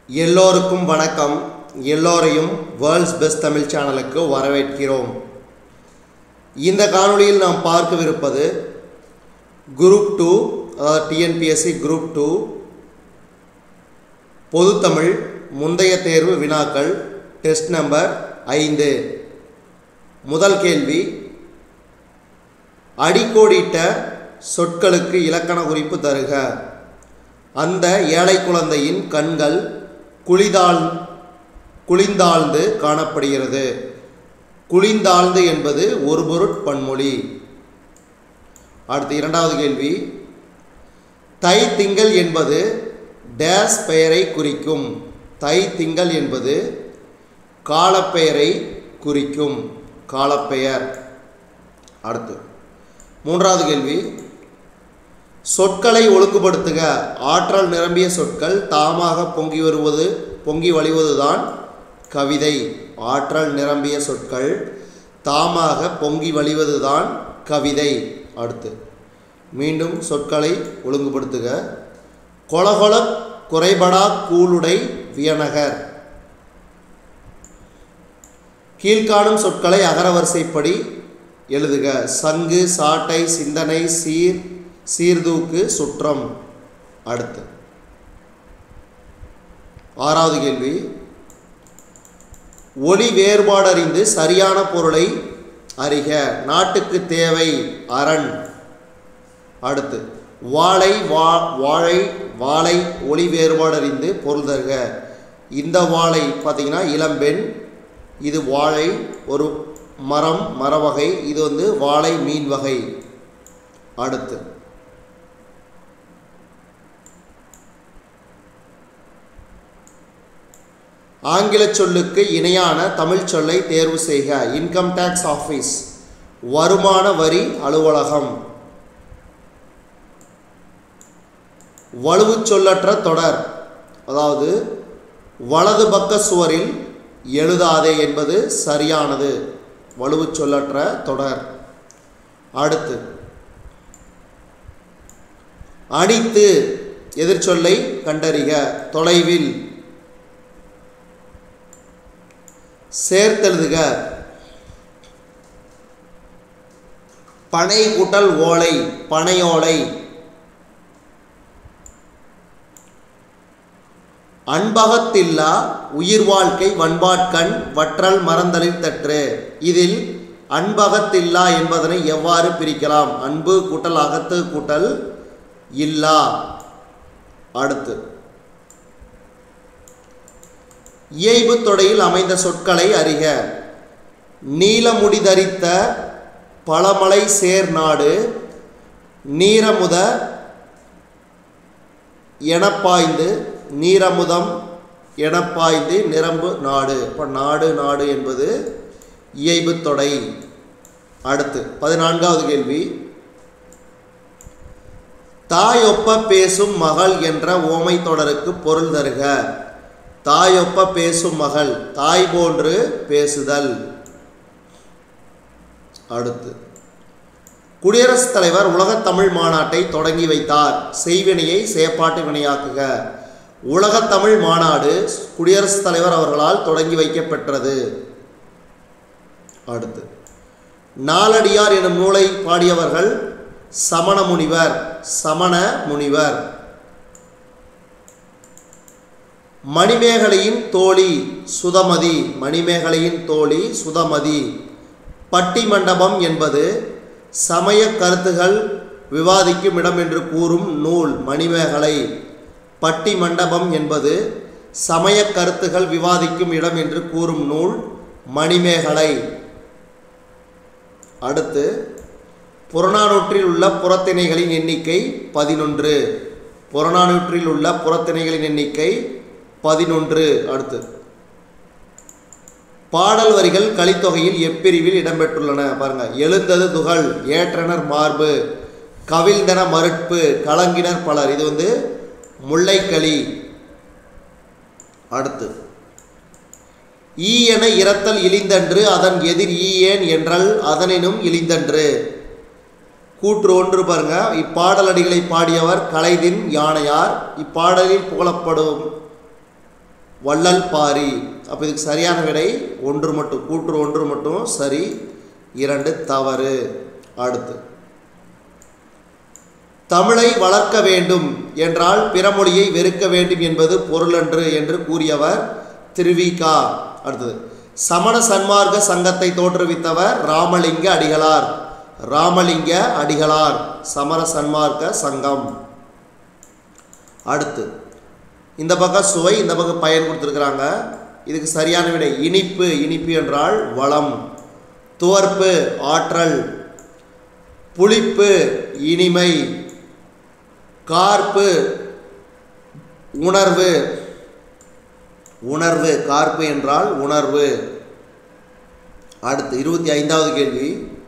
எல்லோருக்கும் வணக்கம் எல்லோரையும் வேர்ல்ட்ஸ் பெஸ்ட் தமிழ் சேனலுக்கு வரவேற்கிறோம் இந்த காணொளியில் நாம் பார்க்கவிருப்பது குரூப் டூ அதாவது டிஎன்பிஎஸ்சி குரூப் டூ பொதுத்தமிழ் முந்தைய தேர்வு வினாக்கள் டெஸ்ட் நம்பர் ஐந்து முதல் கேள்வி அடிக்கோடிட்ட சொற்களுக்கு இலக்கண குறிப்பு தருக அந்த ஏழை குழந்தையின் கண்கள் குளிதாள் குளிந்தாழ்ந்து காணப்படுகிறது குளிந்தாழ்ந்து என்பது ஒரு பொருட் பன்மொழி அடுத்து இரண்டாவது கேள்வி தை திங்கள் என்பது டேஸ் பெயரை குறிக்கும் தை திங்கள் என்பது காலப்பெயரை குறிக்கும் காலப்பெயர் அடுத்து மூன்றாவது கேள்வி சொற்களை ஒழுங்குபடுத்துக ஆற்றல் நிரம்பிய சொற்கள் தாமாக பொங்கி வருவது பொங்கி வழிவதுதான் கவிதை ஆற்றல் நிரம்பிய சொற்கள் தாமாக பொங்கி வழிவதுதான் கவிதை அடுத்து மீண்டும் சொற்களை ஒழுங்குபடுத்துக கொலகொல குறைபடா கூலுடை வியனகர் கீழ்காணும் சொற்களை அகரவரிசைப்படி எழுதுக சங்கு சாட்டை சிந்தனை சீர் சீர்தூக்கு சுற்றம் அடுத்து ஆறாவது கேள்வி ஒளி வேறுபாடறிந்து சரியான பொருளை அறிக நாட்டுக்கு தேவை அரண் அடுத்து வாழை வா வாழை வாழை ஒளி வேறுபாடறிந்து பொருள் தருக இந்த வாழை பார்த்தீங்கன்னா இளம்பெண் இது வாழை ஒரு மரம் மரவகை இது வந்து வாழை மீன் வகை அடுத்து ஆங்கில சொல்லுக்கு இணையான தமிழ் சொல்லை தேர்வு செய்க இன்கம் டேக்ஸ் ஆஃபீஸ் வருமான வரி அலுவலகம் வலுவு சொல்லற்ற தொடர் அதாவது வலது பக்க சுவரில் எழுதாதே என்பது சரியானது வலுவு சொல்லற்ற தொடர் அடுத்து அணித்து எதிர்ச்சொல்லை கண்டறிக தொலைவில் சேர்த்தெழுதுக பனை கூட்டல் ஓலை பனையோலை அன்பகத்தில்லா உயிர் வாழ்க்கை வன்பாட்கண் வற்றல் மறந்தலில் தற்று இதில் அன்பகத்தில்லா என்பதனை எவ்வாறு பிரிக்கலாம் அன்பு கூட்டல் அகத்து கூட்டல் இல்லா அடுத்து இயைபு தொடையில் அமைந்த சொற்களை அறிக நீலமுடி தரித்த பழமலை சேர் நாடு நீரமுத எனப்பாய்ந்து நீரமுதம் எனப்பாய்ந்து நிரம்பு நாடு இப்போ நாடு நாடு என்பது இயைபு தொடை அடுத்து பதினான்காவது கேள்வி தாயொப்ப பேசும் மகள் என்ற ஓமை தொடருக்கு பொருள் தருக தாயொப்ப பேசும் மகள் தாய் போன்று பேசுதல் அடுத்து குடியரசுத் தலைவர் உலகத் தமிழ் மாநாட்டை தொடங்கி வைத்தார் செய்வினையை செயற்பாட்டு வினையாக்குக உலகத் தமிழ் மாநாடு குடியரசுத் தலைவர் அவர்களால் தொடங்கி வைக்கப்பெற்றது அடுத்து நாலடியார் எனும் நூலை பாடியவர்கள் சமண முனிவர் சமண முனிவர் மணிமேகலையின் தோழி சுதமதி மணிமேகலையின் தோழி சுதமதி பட்டி மண்டபம் என்பது சமய கருத்துகள் விவாதிக்கும் இடம் என்று கூறும் நூல் மணிமேகலை பட்டி மண்டபம் என்பது சமய கருத்துகள் விவாதிக்கும் இடம் என்று கூறும் நூல் மணிமேகலை அடுத்து புறநானூற்றில் உள்ள புறத்திணைகளின் எண்ணிக்கை பதினொன்று புறநானூற்றில் உள்ள புறத்திணைகளின் எண்ணிக்கை பதினொன்று அடுத்து பாடல் வரிகள் கலித்தொகையில் எப்பிரிவில் இடம்பெற்றுள்ளன பாருங்க எழுந்தது துகள் ஏற்றனர் மார்பு கவிழ்ந்தன மறுப்பு கலங்கினர் பலர் இது வந்து முல்லைக்களி அடுத்து ஈ என இரத்தல் இழிந்தன்று அதன் எதிர் ஈ ஏன் என்றால் அதனினும் இழிந்தன்று கூற்று ஒன்று பாருங்க இப்பாடலடிகளை பாடியவர் கலைதின் யானையார் இப்பாடலில் புகழப்படும் வள்ளல் பாரி அப்போ இதுக்கு சரியான விடை ஒன்று மட்டும் கூற்று ஒன்று மட்டும் சரி இரண்டு தவறு அடுத்து தமிழை வளர்க்க வேண்டும் என்றால் பிற மொழியை வெறுக்க வேண்டும் என்பது பொருளன்று என்று கூறியவர் திருவிகா அடுத்தது சமண சன்மார்க்க சங்கத்தை தோற்றுவித்தவர் ராமலிங்க அடிகளார் ராமலிங்க அடிகளார் சமர சன்மார்க்க சங்கம் அடுத்து இந்த பக்கம் சுவை இந்த பக்கம் பயன் கொடுத்துருக்குறாங்க இதுக்கு சரியான விடை இனிப்பு இனிப்பு என்றால் வளம் துவர்ப்பு ஆற்றல் புளிப்பு இனிமை கார்ப்பு உணர்வு உணர்வு கார்ப்பு என்றால் உணர்வு அடுத்து இருபத்தி ஐந்தாவது கேள்வி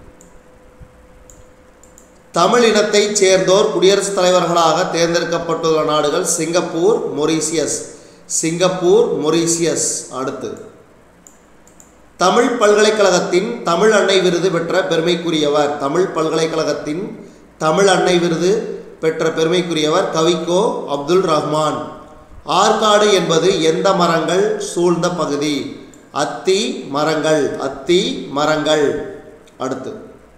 தமிழ் இனத்தைச் சேர்ந்தோர் குடியரசுத் தலைவர்களாக தேர்ந்தெடுக்கப்பட்டுள்ள நாடுகள் சிங்கப்பூர் மொரீசியஸ் சிங்கப்பூர் மொரீசியஸ் அடுத்து தமிழ் பல்கலைக்கழகத்தின் தமிழ் அன்னை விருது பெற்ற பெருமைக்குரியவர் தமிழ் பல்கலைக்கழகத்தின் தமிழ் அன்னை விருது பெற்ற பெருமைக்குரியவர் கவிக்கோ அப்துல் ரஹ்மான் ஆற்காடு என்பது எந்த மரங்கள் சூழ்ந்த பகுதி அத்தி மரங்கள் அத்தி மரங்கள் அடுத்து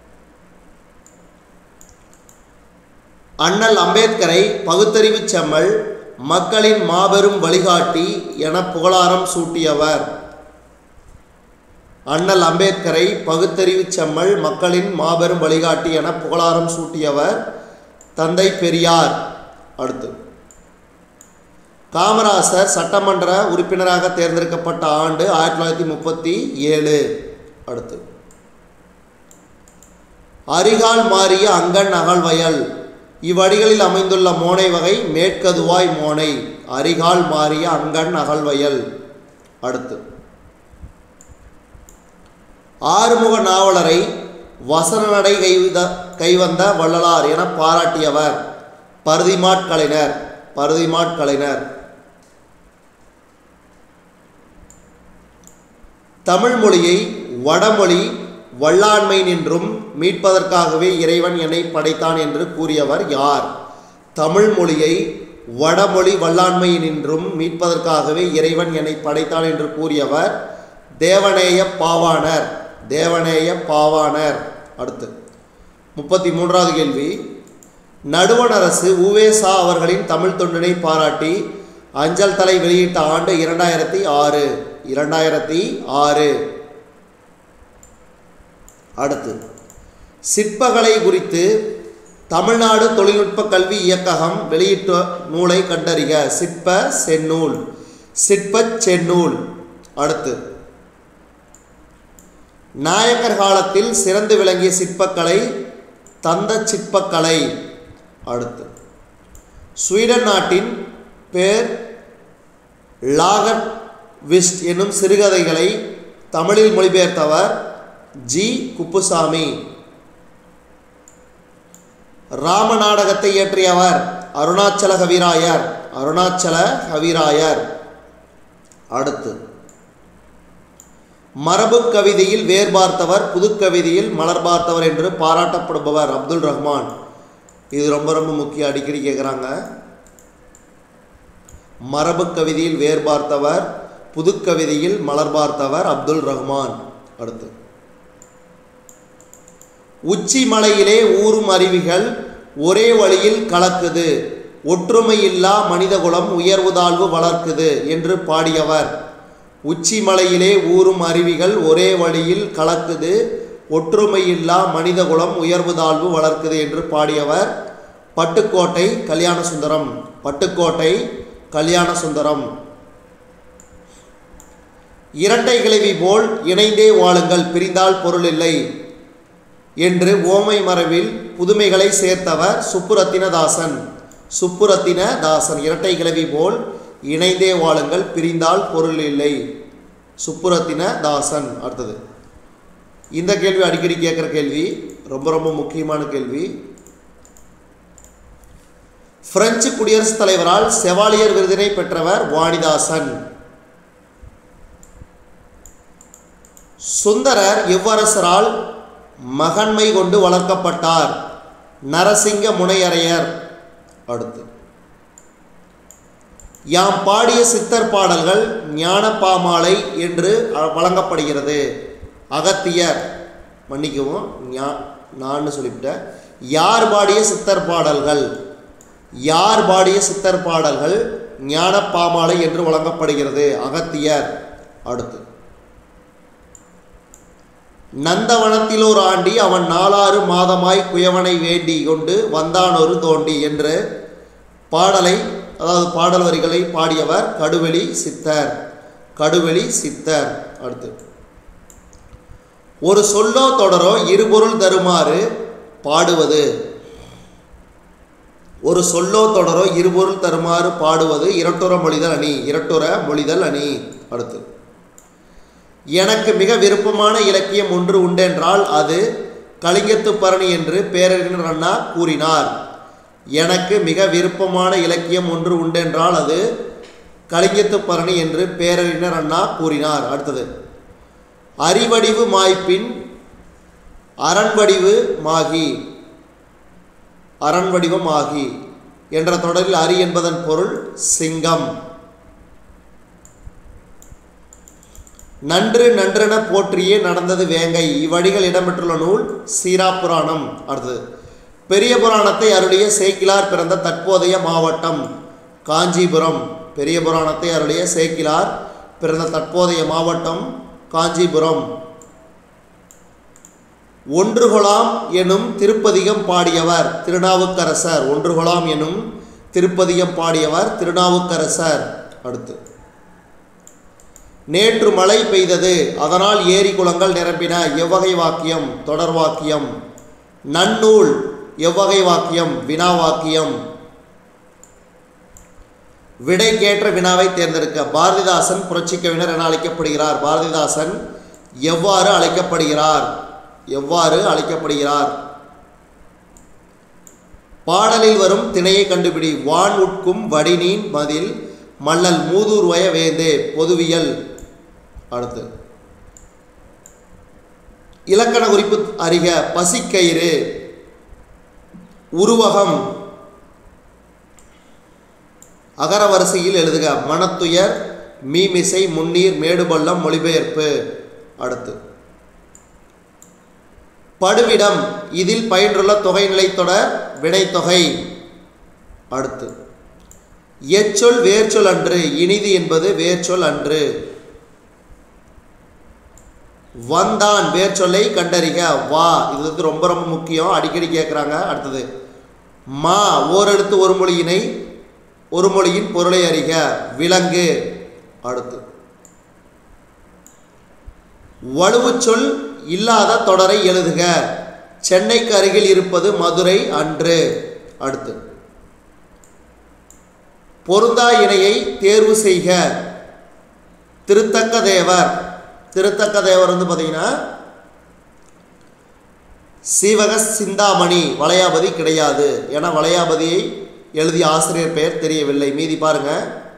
அண்ணல் அம்பேத்கரை பகுத்தறிவு செம்மல் மக்களின் மாபெரும் வழிகாட்டி என புகழாரம் சூட்டியவர் அண்ணல் அம்பேத்கரை பகுத்தறிவு செம்மல் மக்களின் மாபெரும் வழிகாட்டி என புகழாரம் சூட்டியவர் தந்தை பெரியார் அடுத்து காமராசர் சட்டமன்ற உறுப்பினராக தேர்ந்தெடுக்கப்பட்ட ஆண்டு ஆயிரத்தி தொள்ளாயிரத்தி முப்பத்தி ஏழு அடுத்து அரிகால் மாறிய அங்கன் அகழ்வயல் இவ்வடிகளில் அமைந்துள்ள மோனை வகை மேற்கதுவாய் மோனை அரிகால் மாறிய அங்கன் அகழ்வயல் அடுத்து ஆறுமுக நாவலரை வசன நடை கைவித கைவந்த வள்ளலார் என பாராட்டியவர் பருதிமாட்கலைஞர் பருதிமாட்கலைஞர் தமிழ் மொழியை வடமொழி வல்லாண்மை நின்றும் மீட்பதற்காகவே இறைவன் என்னை படைத்தான் என்று கூறியவர் யார் தமிழ் மொழியை வடமொழி வல்லாண்மை நின்றும் மீட்பதற்காகவே இறைவன் என்னை படைத்தான் என்று கூறியவர் தேவநேய பாவாணர் தேவநேய பாவாணர் அடுத்து முப்பத்தி மூன்றாவது கேள்வி நடுவண் அரசு உவேசா அவர்களின் தமிழ் தொண்டினை பாராட்டி அஞ்சல் தலை வெளியிட்ட ஆண்டு இரண்டாயிரத்தி ஆறு இரண்டாயிரத்தி ஆறு அடுத்து சிற்பகலை குறித்து தமிழ்நாடு தொழில்நுட்ப கல்வி இயக்ககம் வெளியிட்ட நூலை கண்டறிக சிற்ப செந்நூல் சிற்பச் செந்நூல் அடுத்து நாயக்கர் காலத்தில் சிறந்து விளங்கிய சிற்பக்கலை தந்த சிற்பக்கலை அடுத்து ஸ்வீடன் நாட்டின் பேர் லாகர் விஸ்ட் என்னும் சிறுகதைகளை தமிழில் மொழிபெயர்த்தவர் ஜி குப்புசாமி ராம நாடகத்தை இயற்றியவர் அருணாச்சல கவிராயர் அருணாச்சல கவிராயர் அடுத்து மரபு கவிதையில் வேர் பார்த்தவர் புதுக்கவிதையில் மலர் பார்த்தவர் என்று பாராட்டப்படுபவர் அப்துல் ரஹ்மான் இது ரொம்ப ரொம்ப முக்கியம் அடிக்கடி கேட்குறாங்க மரபு கவிதையில் வேர் பார்த்தவர் புதுக்கவிதையில் மலர் பார்த்தவர் அப்துல் ரஹ்மான் அடுத்து உச்சி மலையிலே ஊறும் அருவிகள் ஒரே வழியில் கலக்குது ஒற்றுமையில்லா மனிதகுலம் உயர்வு தாழ்வு வளர்க்குது என்று பாடியவர் உச்சி மலையிலே ஊறும் அருவிகள் ஒரே வழியில் கலக்குது ஒற்றுமையில்லா மனிதகுலம் உயர்வு தாழ்வு வளர்க்குது என்று பாடியவர் பட்டுக்கோட்டை கல்யாண சுந்தரம் பட்டுக்கோட்டை கல்யாண சுந்தரம் இரட்டை கிளவி போல் இணைந்தே வாழுங்கள் பிரிந்தால் பொருள் இல்லை என்று ஓமை மரபில் புதுமைகளை சேர்த்தவர் சுப்புரத்தினதாசன் சுப்புரத்தினதாசன் இரட்டை கிளவி போல் இணைந்தே வாழுங்கள் பிரிந்தால் பொருள் இல்லை சுப்புரத்தினதாசன் அடுத்தது இந்த கேள்வி அடிக்கடி கேட்குற கேள்வி ரொம்ப ரொம்ப முக்கியமான கேள்வி பிரெஞ்சு குடியரசுத் தலைவரால் செவாலியர் விருதினை பெற்றவர் வாணிதாசன் சுந்தரர் இவ்வரசரால் மகன்மை கொண்டு வளர்க்கப்பட்டார் நரசிங்க முனையரையர் அடுத்து யாம் பாடிய சித்தர் பாடல்கள் ஞானப்பாமாலை என்று அ- வழங்கப்படுகிறது அகத்தியர் மன்னிக்கவும் ஞா நான் சொல்லிவிட்டேன் யார் பாடிய சித்தர் பாடல்கள் யார் பாடிய சித்தர் பாடல்கள் ஞானப்பாமாலை என்று வழங்கப்படுகிறது அகத்தியர் அடுத்து நந்தவனத்திலோர் ஆண்டி அவன் நாலாறு மாதமாய் குயவனை வேண்டி கொண்டு வந்தானொரு தோண்டி என்று பாடலை அதாவது பாடல் வரிகளை பாடியவர் கடுவெளி சித்தர் கடுவெளி சித்தர் அடுத்து ஒரு சொல்லோ தொடரோ இருபொருள் தருமாறு பாடுவது ஒரு சொல்லோ தொடரோ இருபொருள் தருமாறு பாடுவது இரட்டுற மொழிதல் அணி இரட்டுற மொழிதல் அணி அடுத்து எனக்கு மிக விருப்பமான இலக்கியம் ஒன்று உண்டென்றால் அது கலிங்கத்து பரணி என்று பேரறிஞர் அண்ணா கூறினார் எனக்கு மிக விருப்பமான இலக்கியம் ஒன்று உண்டென்றால் அது கலிங்கத்து பரணி என்று பேரறிஞர் அண்ணா கூறினார் அடுத்தது அறிவடிவு மாய்ப்பின் அரண்வடிவு மாகி அரண்வடிவமாகி என்ற தொடரில் அரி என்பதன் பொருள் சிங்கம் நன்று நன்றென போற்றியே நடந்தது வேங்கை இவ்வடிகள் இடம்பெற்றுள்ள நூல் சீராப்புராணம் அடுத்தது பெரிய புராணத்தை அருளிய சேக்கிலார் பிறந்த தற்போதைய மாவட்டம் காஞ்சிபுரம் பெரிய புராணத்தை அருளிய சேக்கிலார் பிறந்த தற்போதைய மாவட்டம் காஞ்சிபுரம் ஒன்றுகொலாம் எனும் திருப்பதிகம் பாடியவர் திருநாவுக்கரசர் ஒன்றுகொலாம் எனும் திருப்பதிகம் பாடியவர் திருநாவுக்கரசர் அடுத்து நேற்று மழை பெய்தது அதனால் ஏரி குளங்கள் நிரம்பின எவ்வகை வாக்கியம் தொடர் வாக்கியம் நன்னூல் எவ்வகை வாக்கியம் வினா வாக்கியம் விடைக்கேற்ற வினாவை தேர்ந்தெடுக்க பாரதிதாசன் புரட்சிக் கவிஞர் என அழைக்கப்படுகிறார் பாரதிதாசன் எவ்வாறு அழைக்கப்படுகிறார் எவ்வாறு அழைக்கப்படுகிறார் பாடலில் வரும் திணையை கண்டுபிடி வான் உட்கும் வடிநீன் மதில் மல்லல் மூதூர் வய வேந்தே பொதுவியல் அடுத்து இலக்கண குறிப்பு அறிக பசிக்கயிறு உருவகம் அகர வரிசையில் எழுதுக மனத்துயர் மீமிசை முன்னீர் மேடுபள்ளம் மொழிபெயர்ப்பு அடுத்து படுவிடம் இதில் பயின்றுள்ள தொகைநிலைத் தொடர் வினைத்தொகை அடுத்து எச்சொல் வேர்ச்சொல் அன்று இனிது என்பது வேர்ச்சொல் அன்று வந்தான் வேர்ச்சொல்லை கண்டறிக வா இது வந்து ரொம்ப ரொம்ப முக்கியம் அடிக்கடி கேட்குறாங்க அடுத்தது மா ஓரெழுத்து ஒரு மொழியினை ஒரு மொழியின் பொருளை அறிக விலங்கு அடுத்து வலுவுச் சொல் இல்லாத தொடரை எழுதுக சென்னைக்கு அருகில் இருப்பது மதுரை அன்று அடுத்து பொருந்தா இணையை தேர்வு செய்க திருத்தக்க தேவர் திருத்தக்க தேவர் வந்து பார்த்தீங்கன்னா சீவக சிந்தாமணி வளையாபதி கிடையாது ஏன்னா வளையாபதியை எழுதிய ஆசிரியர் பெயர் தெரியவில்லை மீதி பாருங்க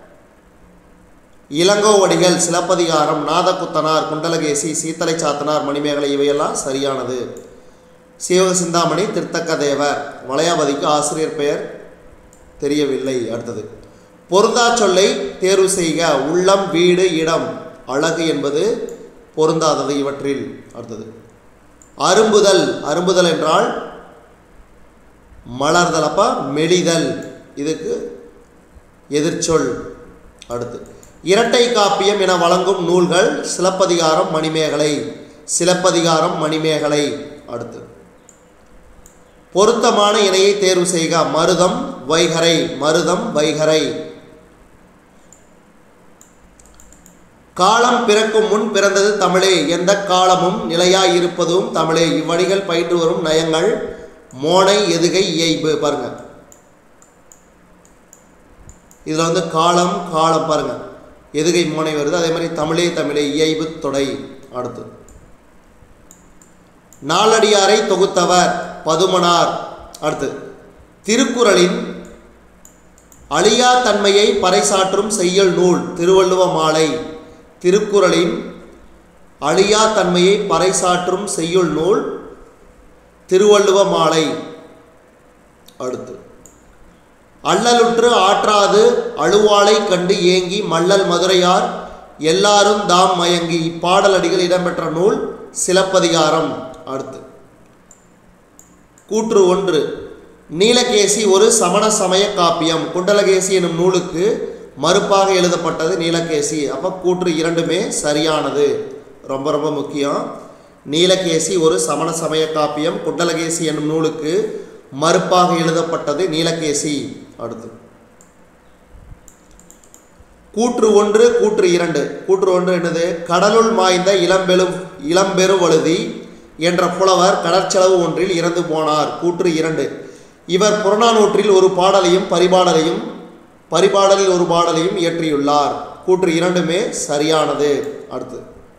இளங்கோவடிகள் சிலப்பதிகாரம் நாதகுத்தனார் குண்டலகேசி சீத்தலை சாத்தனார் மணிமேகலை இவையெல்லாம் சரியானது சீவக சிந்தாமணி திருத்தக்க தேவர் வளையாபதிக்கு ஆசிரியர் பெயர் தெரியவில்லை அடுத்தது பொருந்தா சொல்லை தேர்வு செய்க உள்ளம் வீடு இடம் அழகு என்பது பொருந்தாதது இவற்றில் அடுத்தது அரும்புதல் அரும்புதல் என்றால் மலர்தல் அப்ப மெலிதல் இதுக்கு எதிர்ச்சொல் அடுத்து இரட்டை காப்பியம் என வழங்கும் நூல்கள் சிலப்பதிகாரம் மணிமேகலை சிலப்பதிகாரம் மணிமேகலை அடுத்து பொருத்தமான இணையை தேர்வு செய்க மருதம் வைகரை மருதம் வைகரை காலம் பிறக்கும் முன் பிறந்தது தமிழே எந்த காலமும் நிலையாய் இருப்பதும் தமிழே இவ்வழிகள் பயின்று வரும் நயங்கள் மோனை எதுகை இயைபு பாருங்க இதில் வந்து காலம் காலம் பாருங்க எதுகை மோனை வருது அதே மாதிரி தமிழே தமிழே இயைபு தொடை அடுத்து நாலடியாரை தொகுத்தவர் பதுமனார் அடுத்து திருக்குறளின் அழியா தன்மையை பறைசாற்றும் செய்யல் நூல் திருவள்ளுவ மாலை திருக்குறளின் அழியா தன்மையை பறைசாற்றும் செய்யுள் நூல் திருவள்ளுவ மாலை அடுத்து அல்லலுற்று ஆற்றாது அழுவாளை கண்டு ஏங்கி மல்லல் மதுரையார் எல்லாரும் தாம் மயங்கி இப்பாடலடிகள் இடம்பெற்ற நூல் சிலப்பதிகாரம் அடுத்து கூற்று ஒன்று நீலகேசி ஒரு சமண சமய காப்பியம் குண்டலகேசி எனும் நூலுக்கு மறுப்பாக எழுதப்பட்டது நீலகேசி அப்போ கூற்று இரண்டுமே சரியானது ரொம்ப ரொம்ப முக்கியம் நீலகேசி ஒரு சமண சமய காப்பியம் குண்டலகேசி என்னும் நூலுக்கு மறுப்பாக எழுதப்பட்டது நீலகேசி அடுத்து கூற்று ஒன்று கூற்று இரண்டு கூற்று ஒன்று என்னது கடலுள் மாய்ந்த இளம்பெரும் இளம்பெருவழுதி என்ற புலவர் கடற்செலவு ஒன்றில் இறந்து போனார் கூற்று இரண்டு இவர் புறநானூற்றில் ஒரு பாடலையும் பரிபாடலையும் பரிபாடலில் ஒரு பாடலையும் இயற்றியுள்ளார் கூற்று இரண்டுமே சரியானது அடுத்து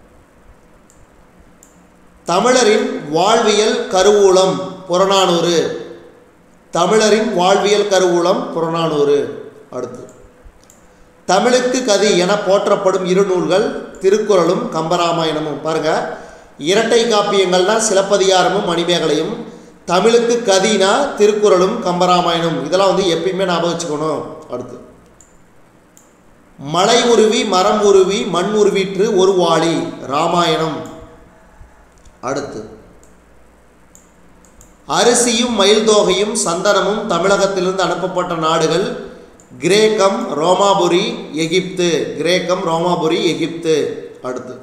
தமிழரின் வாழ்வியல் கருவூலம் புறநானூறு தமிழரின் வாழ்வியல் கருவூலம் புறநானூறு அடுத்து தமிழுக்கு கதி என போற்றப்படும் இரு நூல்கள் திருக்குறளும் கம்பராமாயணமும் பாருங்க இரட்டை காப்பியங்கள்னா சிலப்பதிகாரமும் மணிமேகலையும் தமிழுக்கு கதினா திருக்குறளும் கம்பராமாயணம் இதெல்லாம் வந்து எப்பயுமே ஞாபகம் வச்சுக்கணும் அடுத்து மலை உருவி மரம் உருவி மண் உருவிற்று ஒரு வாளி ராமாயணம் அடுத்து அரிசியும் மயில்தோகையும் சந்தனமும் தமிழகத்திலிருந்து அனுப்பப்பட்ட நாடுகள் கிரேக்கம் ரோமாபுரி எகிப்து கிரேக்கம் ரோமாபுரி எகிப்து அடுத்து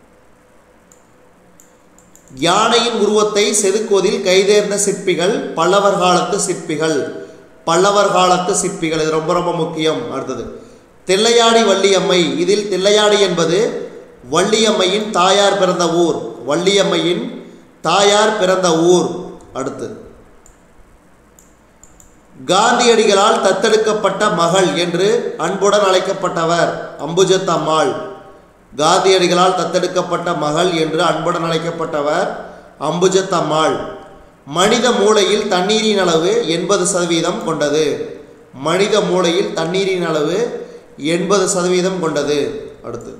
யானையின் உருவத்தை செதுக்குவதில் கைதேர்ந்த சிற்பிகள் பல்லவர் காலத்து சிற்பிகள் பல்லவர் காலத்து சிற்பிகள் இது ரொம்ப ரொம்ப முக்கியம் அடுத்தது தில்லையாடி வள்ளியம்மை இதில் தில்லையாடி என்பது வள்ளியம்மையின் தாயார் பிறந்த ஊர் வள்ளியம்மையின் தாயார் பிறந்த ஊர் அடுத்து காந்தியடிகளால் தத்தெடுக்கப்பட்ட மகள் என்று அன்புடன் அழைக்கப்பட்டவர் அம்புஜத்தம்மாள் காந்தியடிகளால் தத்தெடுக்கப்பட்ட மகள் என்று அன்புடன் அழைக்கப்பட்டவர் அம்புஜத்தம்மாள் மனித மூளையில் தண்ணீரின் அளவு எண்பது சதவீதம் கொண்டது மனித மூளையில் தண்ணீரின் அளவு எண்பது சதவீதம் கொண்டது அடுத்து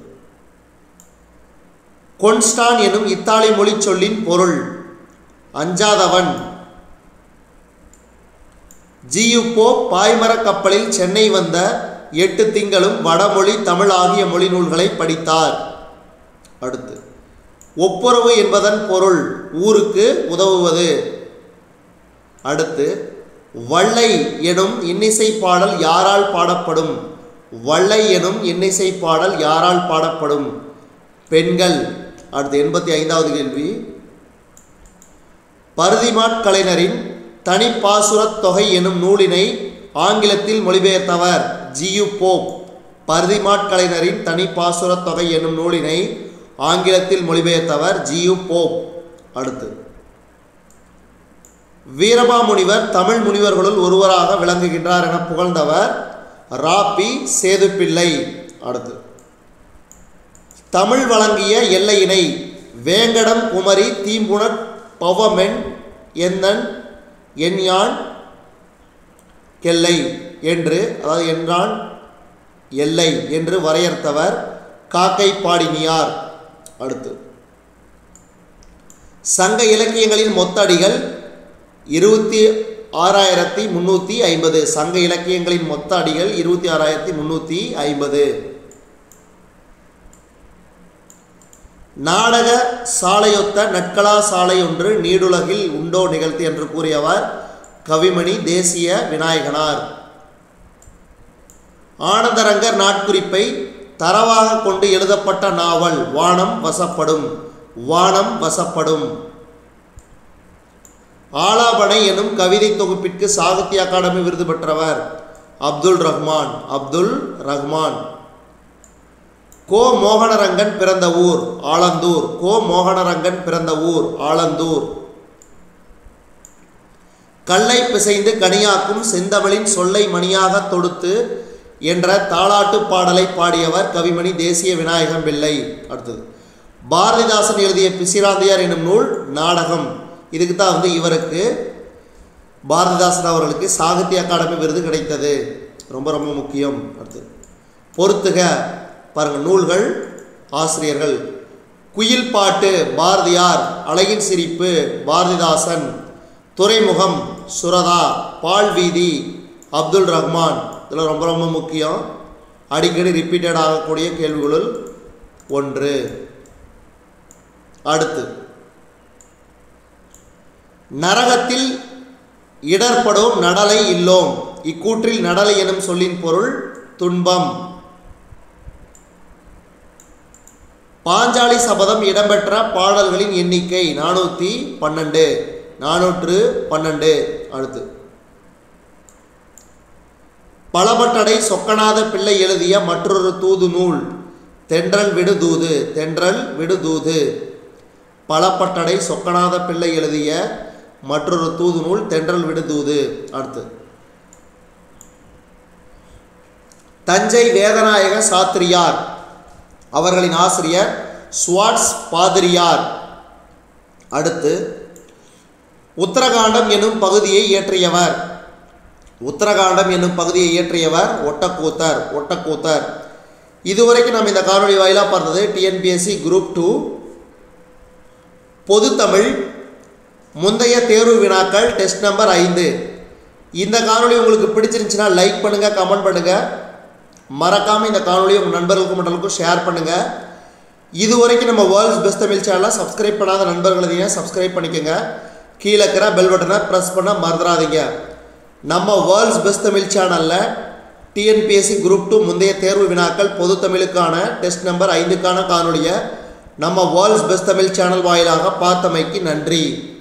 கொன்ஸ்டான் எனும் இத்தாலி மொழி சொல்லின் பொருள் அஞ்சாதவன் ஜியுப்போ பாய்மரக் கப்பலில் சென்னை வந்த எட்டு திங்களும் வடமொழி தமிழ் ஆகிய மொழி நூல்களை படித்தார் அடுத்து ஒப்புரவு என்பதன் பொருள் ஊருக்கு உதவுவது அடுத்து வள்ளை எனும் இன்னிசை பாடல் யாரால் பாடப்படும் வள்ளை எனும் இன்னிசை பாடல் யாரால் பாடப்படும் பெண்கள் அடுத்து எண்பத்தி ஐந்தாவது கேள்வி பருதிமாட் கலைஞரின் தனிப்பாசுரத் தொகை எனும் நூலினை ஆங்கிலத்தில் மொழிபெயர்த்தவர் ஜியு போப் பருதிமாட் கலைஞரின் தனிப்பாசுரத் தொகை எனும் நூலினை ஆங்கிலத்தில் மொழிபெயர்த்தவர் ஜியு போப் அடுத்து வீரமாமுனிவர் தமிழ் முனிவர்களுள் ஒருவராக விளங்குகின்றார் என புகழ்ந்தவர் ராப்பி சேதுப்பிள்ளை அடுத்து தமிழ் வழங்கிய எல்லையினை வேங்கடம் குமரி தீம்புணர் பவமென் என்னன் என்யான் கெல்லை என்று அதாவது என்றான் எல்லை என்று வரையறுத்தவர் காக்கை பாடினியார் அடுத்து சங்க இலக்கியங்களின் மொத்த அடிகள் இருபத்தி ஆறாயிரத்தி முந்நூற்றி ஐம்பது சங்க இலக்கியங்களின் மொத்த அடிகள் இருபத்தி ஆறாயிரத்தி முந்நூற்றி ஐம்பது நாடக சாலையொத்த நட்கலா சாலை ஒன்று நீடுலகில் உண்டோ நிகழ்த்து என்று கூறியவர் கவிமணி தேசிய விநாயகனார் ஆனந்தரங்கர் நாட்குறிப்பை தரவாக கொண்டு எழுதப்பட்ட நாவல் வானம் வசப்படும் வானம் வசப்படும் ஆலாபனை எனும் கவிதை தொகுப்பிற்கு சாகித்ய அகாடமி விருது பெற்றவர் அப்துல் ரஹ்மான் அப்துல் ரஹ்மான் கோ மோகனரங்கன் பிறந்த ஊர் ஆலந்தூர் கோ மோகனரங்கன் பிறந்த ஊர் ஆலந்தூர் கல்லை பிசைந்து கனியாக்கும் செந்தமிழின் சொல்லை மணியாக தொடுத்து என்ற தாலாட்டு பாடலை பாடியவர் கவிமணி தேசிய விநாயகம் பிள்ளை அடுத்தது பாரதிதாசன் எழுதிய பிசிராந்தையார் எனும் நூல் நாடகம் இதுக்கு தான் வந்து இவருக்கு பாரதிதாசன் அவர்களுக்கு சாகித்ய அகாடமி விருது கிடைத்தது ரொம்ப ரொம்ப முக்கியம் அடுத்து பொறுத்துக பாருங்கள் நூல்கள் ஆசிரியர்கள் குயில் பாட்டு பாரதியார் அழகின் சிரிப்பு பாரதிதாசன் துறைமுகம் சுரதா பால் வீதி அப்துல் ரஹ்மான் இதில் ரொம்ப ரொம்ப முக்கியம் அடிக்கடி ரிப்பீட்டட் ஆகக்கூடிய கேள்விகளுள் ஒன்று அடுத்து நரகத்தில் இடர்படும் நடலை இல்லோம் இக்கூற்றில் நடலை எனும் சொல்லின் பொருள் துன்பம் பாஞ்சாலி சபதம் இடம்பெற்ற பாடல்களின் எண்ணிக்கை நானூற்றி பன்னெண்டு நானூற்று பன்னெண்டு அடுத்து பலபட்டடை சொக்கநாத பிள்ளை எழுதிய மற்றொரு தூது நூல் தென்றல் விடு தூது தென்றல் விடு தூது பலப்பட்டடை சொக்கநாத பிள்ளை எழுதிய மற்றொரு தூது நூல் தென்றல் விடு தூது அடுத்து தஞ்சை வேதநாயக சாத்திரியார் அவர்களின் ஆசிரியர் ஸ்வாட்ஸ் பாதிரியார் அடுத்து உத்தரகாண்டம் எனும் பகுதியை இயற்றியவர் உத்தரகாண்டம் என்னும் பகுதியை இயற்றியவர் ஒட்டக்கூத்தர் ஒட்டக்கூத்தர் இதுவரைக்கும் நம்ம இந்த காணொளி வாயிலாக பார்த்தது டிஎன்பிஎஸ்சி குரூப் டூ பொதுத்தமிழ் முந்தைய தேர்வு வினாக்கள் டெஸ்ட் நம்பர் ஐந்து இந்த காணொளி உங்களுக்கு பிடிச்சிருந்துச்சுன்னா லைக் பண்ணுங்கள் கமெண்ட் பண்ணுங்கள் மறக்காமல் இந்த காணொளி உங்கள் நண்பர்களுக்கும் மற்றவங்களுக்கும் ஷேர் பண்ணுங்கள் இது வரைக்கும் நம்ம வேர்ல்ட்ஸ் பெஸ்ட் தமிழ் சேனலை சப்ஸ்கிரைப் பண்ணாத நண்பர்களையும் சப்ஸ்கிரைப் பண்ணிக்கோங்க கீழே இருக்கிற பெல் பட்டனை ப்ரெஸ் பண்ண மறந்துடாதீங்க நம்ம வேர்ல்ட்ஸ் பெஸ்ட் தமிழ் சேனலில் டிஎன்பிஎஸ்சி குரூப் டூ முந்தைய தேர்வு வினாக்கள் பொது தமிழுக்கான டெஸ்ட் நம்பர் ஐந்துக்கான காணொலியை நம்ம வேர்ல்ட்ஸ் பெஸ்ட் தமிழ் சேனல் வாயிலாக பார்த்தமைக்கு நன்றி